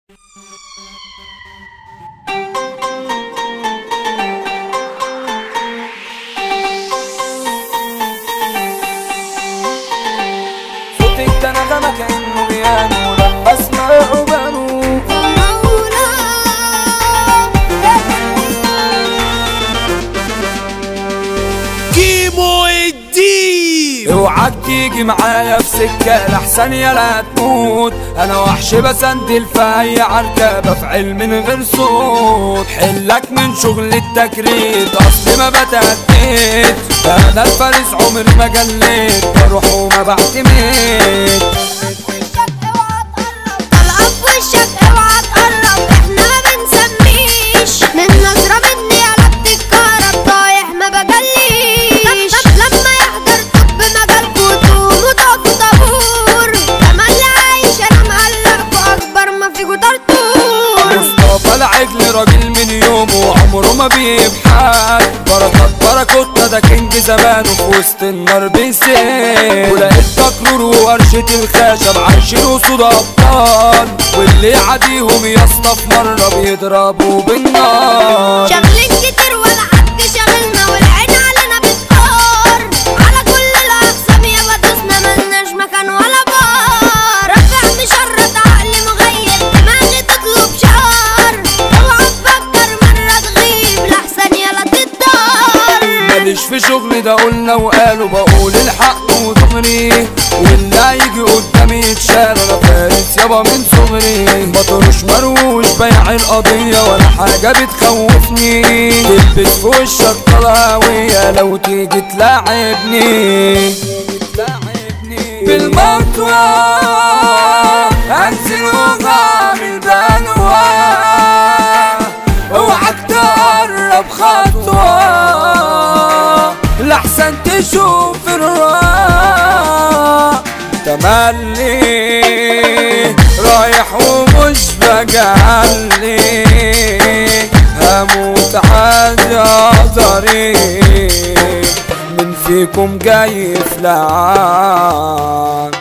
صوتك ده نغمة كأنه بيانو لما اسمعه بانو كيمو الديب اوعك تيجي معايا في سكة لحسن يلا تموت انا وحش بسندل في اي عركة بفعل من غير صوت حلك من شغل التكريت اصلي ما بتأكد انا الفارس عمري ما جليت بروح وما بعتمد طلقة في وشك اوعى تقرب احنا ما بنسميش من نظرة مني قلبت الكهرب طايح ما بجليش طب لما يحضر طب مجالكوا تقوموا تقفوا طابور تملي عايش انا مقلقكوا اكبر ما فيكوا طرطور مصطفى العجل راجل من يومه عمره ما بيبحث بركات بركوتة ده كينج زمانه في وسط النار بيسيب ولقيت تكرور وورشة الخشب عايشين وسود أبطال واللي يعديهم يا اسطى في مرة بيضربوا بالنار شغلين كتير ولا حد شغلنا والعين علينا بتقار على كل الاقسام يا بدوسنا ملناش مكان ولا بار رافع مشرط عقلي مغيب دماغي تطلب شعار اوعى تفكر مرة تغيب لحسن يلا تتدار ماليش في شغل ده قلنا وقالوا بقول الحق ودغري واللي هيجي قدامي يتشال انا فارس يابا من صغري مطروش مروش بيع القضية ولا حاجة بتخوفني تلبس في وشك طلاوية لو تيجي تلاعبني بالمطوة انزل وغامل بنوة اوعك تقرب خطوة لحسن تشوف الراء تملي رايح ومش بجعلي هموت على طريق من فيكم جاي فلان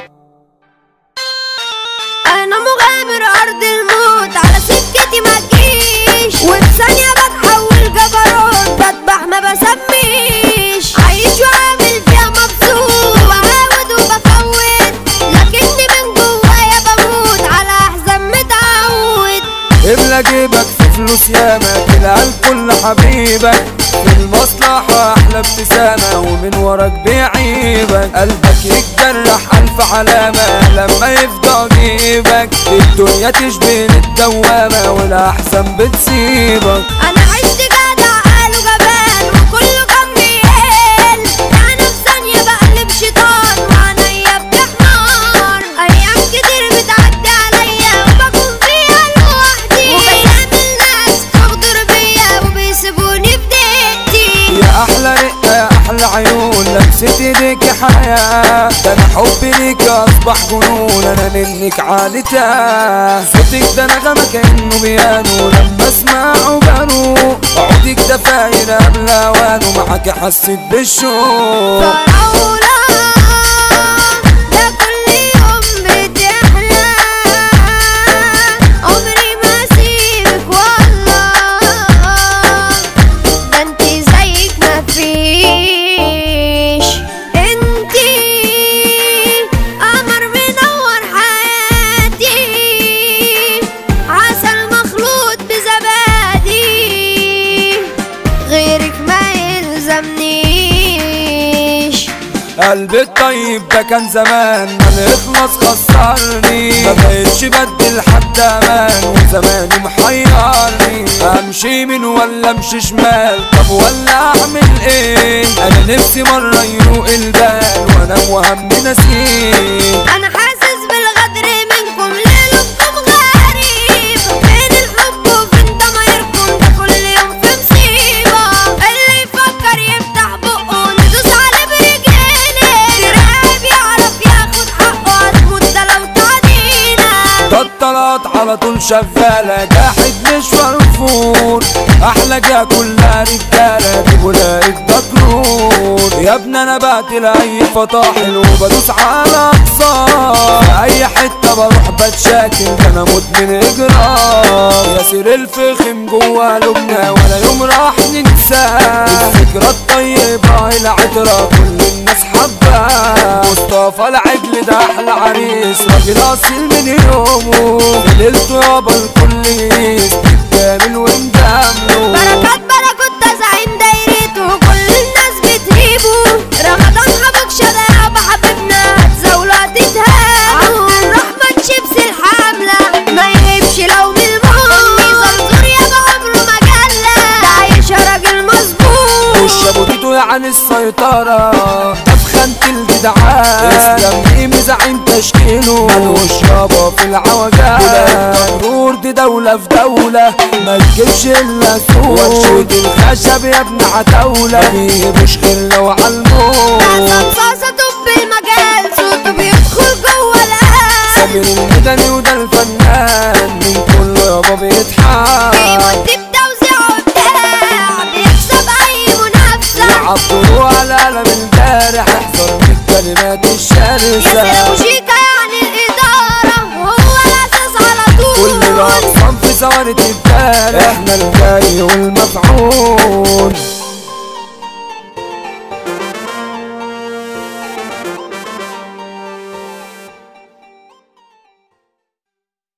انا مغامر ارض الموت على سكتي ما تجيش وفي ثانيه بتحول جبروت بذبح ما بسميش عايش وعامل فيها مبسوط وعاود وبفوت لكني من جوايا بموت على احزان متعود املى جيبك في فلوس ياما تلقى الكل حبيبك في المصلحة أحلى ابتسامة ومن وراك بيعيبك قلبك يتجرح ألف علامة لما يفضى جيبك الدنيا تشبه الدوامة والأحسن بتسيبك انا عشت جدع قالوا جبان وكله كان بيقل انا في ثانيه بقلب شيطان وعينيا بتحمر ايام كتير بتعدي عليا وبكون فيها لوحدي وبيعمل ناس تغدر بيا وبيسيبوني في دقيقتي يا أحلى رقة يا أحلى عيون لمسة ايديك يا حياة ده أنا حبي ليك أصبح جنون أنا منك عالتاه صوتك ده نغمة كأنه بيانو لما أسمعه بانو عودك ده فاير قبل أوانه معاك حسيت بالشوق فراولة ده كل يوم بتحلى عمري ما اسيبك والله ده انتي زيك ما فيش انتي قمر منور حياتي عسل مخلوط بزبادي غيرك ما يلزمنيش قلبي الطيب ده كان زمان ما نخلص خسرني ما بقتش بدل حد امان وزماني محيرني امشي من ولا امشي شمال طب ولا اعمل ايه انا نفسي مره يروق البال وانا وهم نسيت انا حاسس بالغدر منكم ليلكم غريب فين الحب وفين ضمايركم ده كل يوم في مصيبة اللي يفكر يفتح بقه ندوس عليه برجلينا تراب يعرف ياخد حقه هتموت ده لو تعدينا ده الطلعت على على طول شغالة جاحد مش مرفوض احلى جا كلها رجالة دي ولاقيك دكرور يا ابني انا بقتل اي فطاحل وبدوس على اقصار في اي حتة بروح بتشاكل ده انا مدمن اجرام ياسر الفخم جوا لبنى ولا يوم راح ننساه الذكرى الطيبة العطرة كل الناس حباه مصطفى العجل ده احلى عريس راجل اصيل من يومه في ليلته يابا الكل يقيس كامل ومجامله بركات بركوت زعيم دايرته كل الناس بتهيبه رمضان حبك شباب حبيبنا هتزاولوا هتتهابوا عبد الرحمن شيبس الحملة ما يهبش لو من الموت زرزور يابا عمره ما جلى ده عايش راجل مظبوط والشابوتيتو يعني السيطرة أفخنت الجدعان اسلام ميمي زعيم تشكيله ملوش يابا في العوجات الضرور دي دولة في دولة ما تجيبش إلا سوق ورشة الخشب يا ابن عتاولة ما بيهبوش غير لو عالموت عصام صاصة طب المجال صوته بيدخل جوه القلب سمير المدني وده الفنان من كله يابا بيتحاب بيمد بتوزيع وبتاع بيكسب اي منافسة لعب طلوع على قلم البارح احذر من الكلمات الشرسة ياسر ابو شيكا يعني الادارة هو الاساس على كل طول الأقسام في ثواني تتبارك احنا الجاي والمفعول